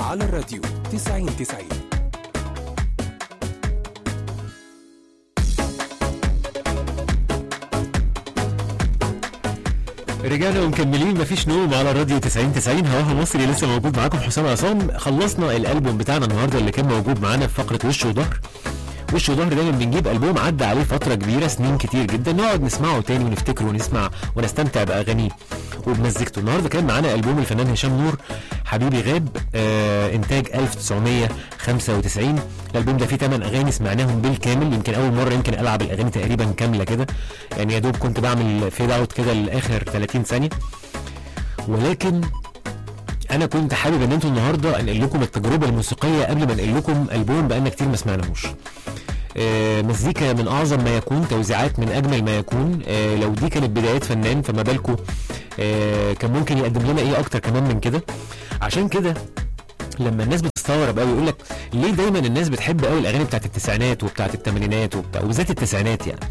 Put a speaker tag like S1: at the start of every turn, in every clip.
S1: على الراديو 90 90
S2: رجعنا ومكملين مفيش نوم على الراديو 90 90 هواها مصري لسه موجود معاكم حسام عصام خلصنا الالبوم بتاعنا النهارده اللي كان موجود معانا في فقره وش وظهر وش وظهر دايما بنجيب البوم عدى عليه فتره كبيره سنين كتير جدا نقعد نسمعه تاني ونفتكره ونسمع ونستمتع باغانيه وبمزيكته النهارده كان معانا البوم الفنان هشام نور حبيبي غاب آه انتاج 1995 الالبوم ده فيه 8 اغاني سمعناهم بالكامل يمكن اول مره يمكن العب الاغاني تقريبا كامله كده يعني يا دوب كنت بعمل فيد اوت كده لاخر 30 ثانيه ولكن انا كنت حابب ان انتوا النهارده انقل لكم التجربه الموسيقيه قبل ما انقل لكم البوم بقالنا كتير ما سمعناهوش آه، مزيكا من اعظم ما يكون توزيعات من اجمل ما يكون آه، لو دي كانت بدايات فنان فما بالكم آه، كان ممكن يقدم لنا ايه اكتر كمان من كده عشان كده لما الناس بتستغرب قوي يقول لك ليه دايما الناس بتحب قوي الاغاني بتاعت التسعينات وبتاعت الثمانينات وبتاع وبالذات التسعينات يعني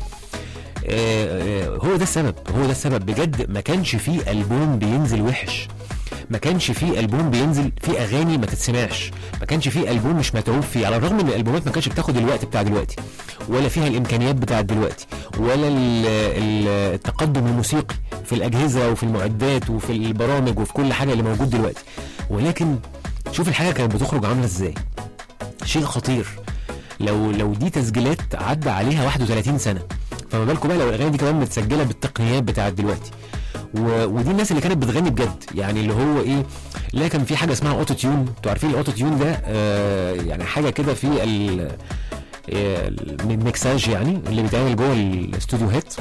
S2: آه، آه، هو ده السبب هو ده السبب بجد ما كانش فيه البوم بينزل وحش ما كانش فيه البوم بينزل فيه اغاني ما تتسمعش ما كانش فيه البوم مش متعوب فيه على الرغم ان الالبومات ما كانتش بتاخد الوقت بتاع دلوقتي ولا فيها الامكانيات بتاعت دلوقتي ولا ال- ال- التقدم الموسيقي في الاجهزه وفي المعدات وفي البرامج وفي كل حاجه اللي موجود دلوقتي ولكن شوف الحاجه كانت بتخرج عامله ازاي شيء خطير لو لو دي تسجيلات عدى عليها 31 سنه فما بالكم بقى لو الاغاني دي كمان متسجله بالتقنيات بتاعت دلوقتي و... ودي الناس اللي كانت بتغني بجد يعني اللي هو ايه لا كان في حاجه اسمها اوتو تيون انتوا عارفين الاوتو تيون ده آه يعني حاجه كده في ال آه، الميكساج يعني اللي بيتعمل جوه الاستوديوهات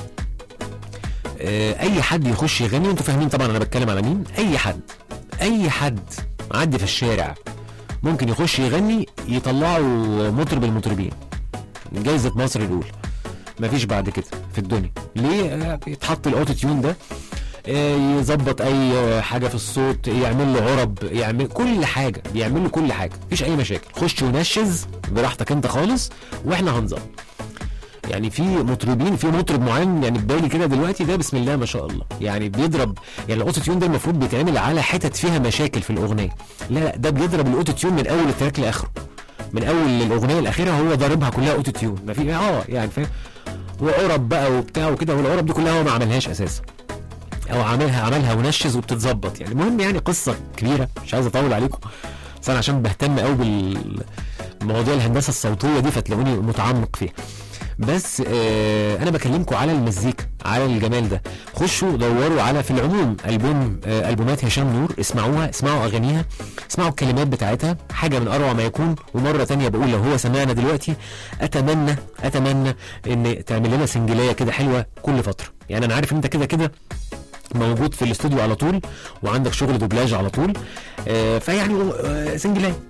S2: آه اي حد يخش يغني انتوا فاهمين طبعا انا بتكلم على مين اي حد اي حد معدي في الشارع ممكن يخش يغني يطلعوا مطرب المطربين جايزه مصر الاولى مفيش بعد كده في الدنيا ليه آه، يتحط الاوتو تيون ده آه، يظبط اي آه، حاجه في الصوت يعمل له عرب يعمل كل حاجه بيعمل له كل حاجه مفيش اي مشاكل خش ونشز براحتك انت خالص واحنا هنظبط يعني في مطربين في مطرب معين يعني في بالي كده دلوقتي ده بسم الله ما شاء الله يعني بيضرب يعني الاوتو تيون ده المفروض بيتعمل على حتت فيها مشاكل في الاغنيه لا لا ده بيضرب الاوتو تيون من اول التراك لاخره من اول الاغنيه الاخيره هو ضاربها كلها اوتو تيون ما في اه يعني فاهم وعرب بقى وبتاع وكده والعرب دي كلها هو ما عملهاش اساسا او عملها عملها ونشز وبتتظبط يعني المهم يعني قصه كبيره مش عايز اطول عليكم بس انا عشان بهتم قوي بالمواضيع الهندسه الصوتيه دي فتلاقوني متعمق فيها بس آه انا بكلمكم على المزيكا على الجمال ده خشوا دوروا على في العموم البوم آه البومات هشام نور اسمعوها اسمعوا اغانيها اسمعوا الكلمات بتاعتها حاجه من اروع ما يكون ومره تانية بقول لو هو سمعنا دلوقتي اتمنى اتمنى ان تعمل لنا سنجلايه كده حلوه كل فتره يعني انا عارف ان انت كده كده موجود في الاستوديو على طول وعندك شغل دوبلاج على طول آه فيعني آه سنجلايه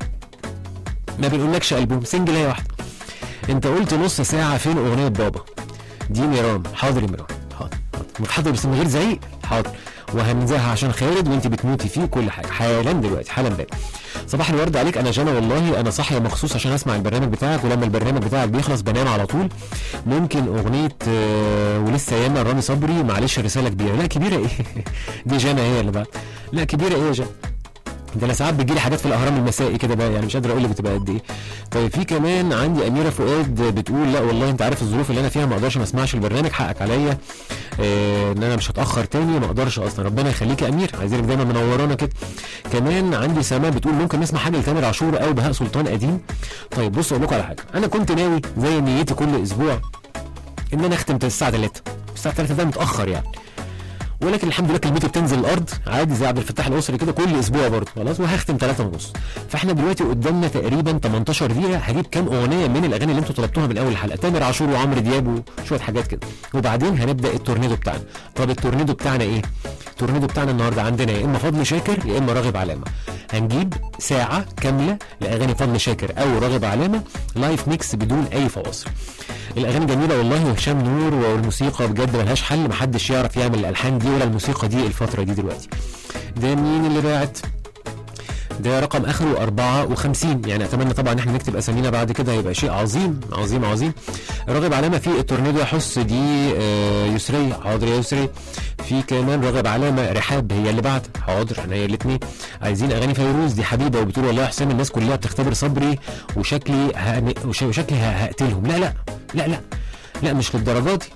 S2: ما بنقولكش البوم سنجلايه واحده انت قلت نص ساعه فين اغنيه بابا دي ميران حاضر يا ميران حاضر حاضر متحضر بس من غير زعيق حاضر وهنزعها عشان خالد وانت بتموتي فيه كل حاجه حالا دلوقتي حالا بقى صباح الورد عليك انا جانا والله انا صاحيه مخصوص عشان اسمع البرنامج بتاعك ولما البرنامج بتاعك بيخلص بنام على طول ممكن اغنيه آه، ولسه ياما رامي صبري معلش رساله كبيره لا كبيره ايه دي جانا هي اللي بقى لا كبيره ايه يا جانا ده انا ساعات بتجيلي حاجات في الاهرام المسائي كده بقى يعني مش قادر اقول لك بتبقى قد ايه طيب في كمان عندي اميره فؤاد بتقول لا والله انت عارف الظروف اللي انا فيها ما اقدرش ما اسمعش البرنامج حقك عليا آه ان انا مش هتاخر تاني ما اقدرش اصلا ربنا يخليك يا امير عايزينك دايما منورانا كده كمان عندي سماء بتقول ممكن نسمع حاجه لتامر عاشور او بهاء سلطان قديم طيب بصوا اقول لكم على حاجه انا كنت ناوي زي نيتي كل اسبوع ان انا اختم الساعه 3 الساعه 3 ده متاخر يعني ولكن الحمد لله كلمتي بتنزل الارض عادي زي عبد الفتاح الاسري كده كل اسبوع برضه خلاص وهختم 3 ونص فاحنا دلوقتي قدامنا تقريبا 18 دقيقه هجيب كام اغنيه من الاغاني اللي انتوا طلبتوها من اول الحلقه تامر عاشور وعمرو دياب وشويه حاجات كده وبعدين هنبدا التورنيدو بتاعنا طب التورنيدو بتاعنا ايه التورنيدو بتاعنا النهارده عندنا يا اما فضل شاكر يا اما راغب علامه هنجيب ساعه كامله لاغاني فضل شاكر او راغب علامه لايف ميكس بدون اي فواصل الاغاني جميله والله وهشام نور والموسيقى بجد ملهاش حل محدش يعرف يعمل الالحان دي ولا الموسيقى دي الفتره دي دلوقتي ده مين اللي باعت ده رقم اخره 54 يعني اتمنى طبعا ان احنا نكتب اسامينا بعد كده هيبقى شيء عظيم عظيم عظيم راغب علامه في التورنيدو يحس دي آه، يسريه حاضر يا يسري في كمان راغب علامه رحاب هي اللي بعد حاضر احنا هي الاثنين عايزين اغاني فيروز دي حبيبه وبتقول والله يا حسام الناس كلها بتختبر صبري وشكلي هن... وش- وشكلي ه- هقتلهم لا لا لا لا لا مش للدرجه دي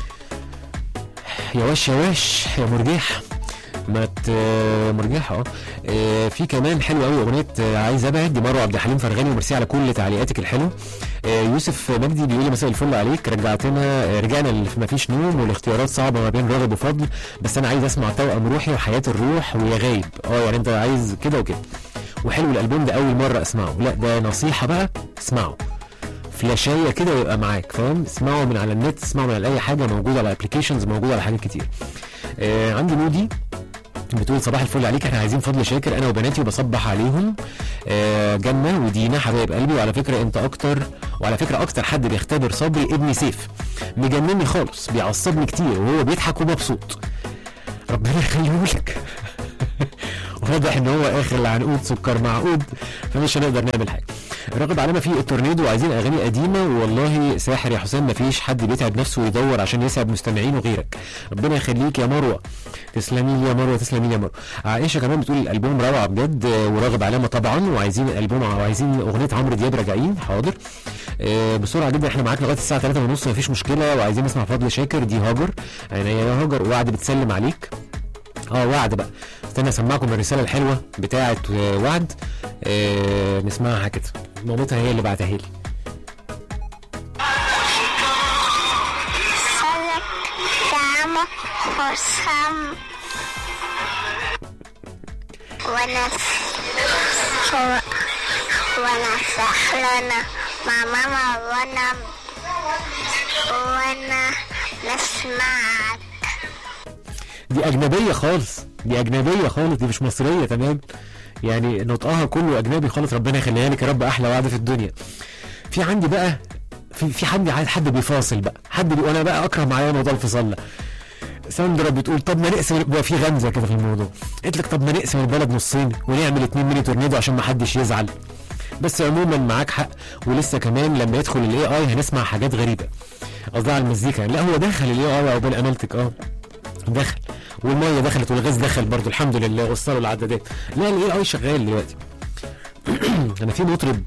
S2: يا وش يا وش يا مرجيح ما ت... مرجيحة اه آه، في كمان حلو قوي اغنيه آه، عايز ابعد دي مروه عبد الحليم فرغاني وميرسي على كل تعليقاتك الحلوه آه، يوسف مجدي بيقول لي مساء الفل عليك رجعتنا آه، رجعنا اللي في مفيش نوم والاختيارات صعبه ما بين راغب وفضل بس انا عايز اسمع توأم روحي وحياه الروح ويا غايب اه يعني انت عايز كده وكده وحلو الالبوم ده اول مره اسمعه لا ده نصيحه بقى اسمعه فلاشايه كده ويبقى معاك فاهم اسمعه من على النت اسمعه من على اي حاجه موجوده على ابلكيشنز موجوده على حاجات كتير آه عندي مودي بتقول صباح الفل عليك احنا عايزين فضل شاكر انا وبناتي وبصبح عليهم آه جنة ودينا حبايب قلبي وعلى فكره انت اكتر وعلى فكره اكتر حد بيختبر صبري ابني سيف مجنني خالص بيعصبني كتير وهو بيضحك ومبسوط ربنا يخليه لك واضح ان هو اخر العنقود سكر معقود فمش هنقدر نعمل حاجه راغب علامه في التورنيدو وعايزين اغاني قديمه والله ساحر يا حسام مفيش حد بيتعب نفسه ويدور عشان يسعد مستمعينه غيرك ربنا يخليك يا مروه تسلمي لي يا مروه تسلمي لي يا مروه عائشه كمان بتقول الالبوم روعه بجد آه، وراغب علامه طبعا وعايزين الالبوم وعايزين اغنيه عمرو دياب راجعين حاضر آه، بسرعه جدا احنا معاك لغايه الساعه 3 ونص مفيش مشكله وعايزين نسمع فضل شاكر دي هاجر يعني يا هاجر وعد بتسلم عليك اه وعد بقى استنى اسمعكم الرساله الحلوه بتاعه آه، وعد آه نسمعها كده مامتها هي اللي بعتها لي
S3: سلك دعم حسام وانا وانا سحلانة مع ماما وانا وانا نسمعك
S2: دي اجنبيه خالص دي اجنبيه خالص دي مش مصريه تمام يعني نطقها كله اجنبي خالص ربنا يخليها لك يا رب احلى وعد في الدنيا في عندي بقى في في حد عايز حد بيفاصل بقى حد بي... انا بقى اكره معايا موضوع الفصال ده ساندرا بتقول طب ما نقسم بقى في غمزه كده في الموضوع قلت لك طب ما نقسم البلد نصين ونعمل اتنين ميني تورنيدو عشان ما حدش يزعل بس عموما معاك حق ولسه كمان لما يدخل الاي اي هنسمع حاجات غريبه قصدي على المزيكا لا هو دخل الاي اي عقبال امالتك اه دخل والميه دخلت والغاز دخل برضو الحمد لله وصلوا العدادات لا الاي اي شغال دلوقتي انا في مطرب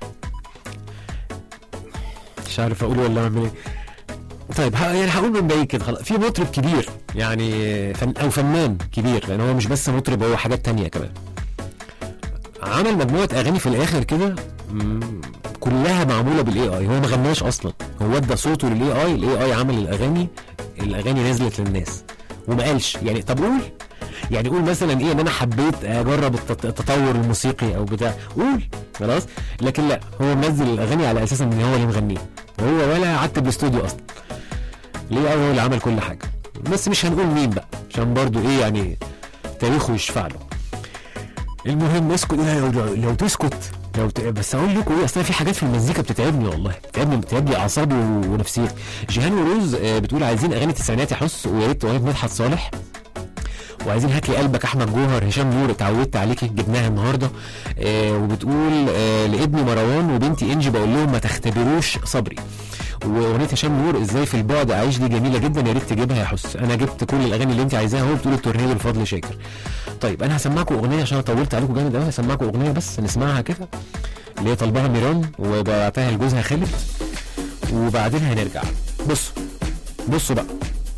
S2: مش عارف اقول ولا اعمل ايه طيب ه- يعني هقول من بعيد كده خلاص في مطرب كبير يعني فن او فنان كبير لان هو مش بس مطرب هو حاجات تانية كمان عمل مجموعه اغاني في الاخر كده مم، كلها معموله بالاي اي هو ما غناش اصلا هو ادى صوته للاي اي الاي اي عمل الاغاني الاغاني نزلت للناس وما قالش يعني طب قول يعني قول مثلا ايه ان انا حبيت اجرب التط- التطور الموسيقي او بتاع قول خلاص لكن لا هو منزل الاغاني على اساس ان هو اللي مغنيه وهو ولا عتب الاستوديو اصلا ليه هو اللي عمل كل حاجه بس مش هنقول مين بقى عشان برضو ايه يعني تاريخه يشفع له المهم اسكت لو, لو, لو تسكت لو ت... بس اقول لكم ايه اصل في حاجات في المزيكا بتتعبني والله بتتعبني بتتعب لي اعصابي و- ونفسيتي جيهان وروز آه، بتقول عايزين اغاني التسعينات يحس ويا ريت اغنيه مدحت صالح وعايزين هات لي قلبك احمد جوهر هشام نور اتعودت عليكي جبناها النهارده آه وبتقول آه لابني مروان وبنتي انجي بقول لهم ما تختبروش صبري واغنيه هشام نور ازاي في البعد اعيش دي جميله جدا يا ريت تجيبها يا حس انا جبت كل الاغاني اللي انت عايزاها اهو بتقول التورنيدو لفضل شاكر طيب انا هسمعكم اغنيه عشان انا طولت عليكم جامد قوي هسمعكم اغنيه بس نسمعها كده اللي هي طالباها ميران وبعتها لجوزها خالد وبعدين هنرجع بصوا بصوا بقى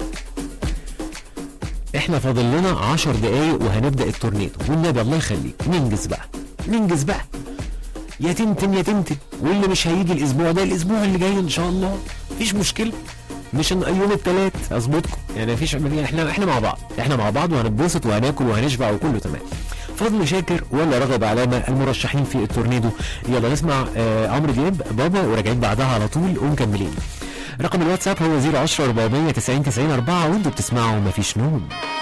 S2: احنا فاضل لنا 10 دقايق وهنبدا التورنيدو والنبي الله يخليك ننجز بقى ننجز بقى يا تنتن يا تنتن واللي مش هيجي الاسبوع ده الاسبوع اللي جاي ان شاء الله مفيش مشكله مش إن يوم الثلاث اظبطكم يعني مفيش يعني احنا احنا مع بعض احنا مع بعض وهنتبسط وهناكل وهنشبع وكله تمام فضل شاكر ولا رغب علامه المرشحين في التورنيدو يلا نسمع آه عمرو دياب بابا وراجعين بعدها على طول ومكملين رقم الواتساب هو 010 490 90 4 وانتوا بتسمعوا مفيش نوم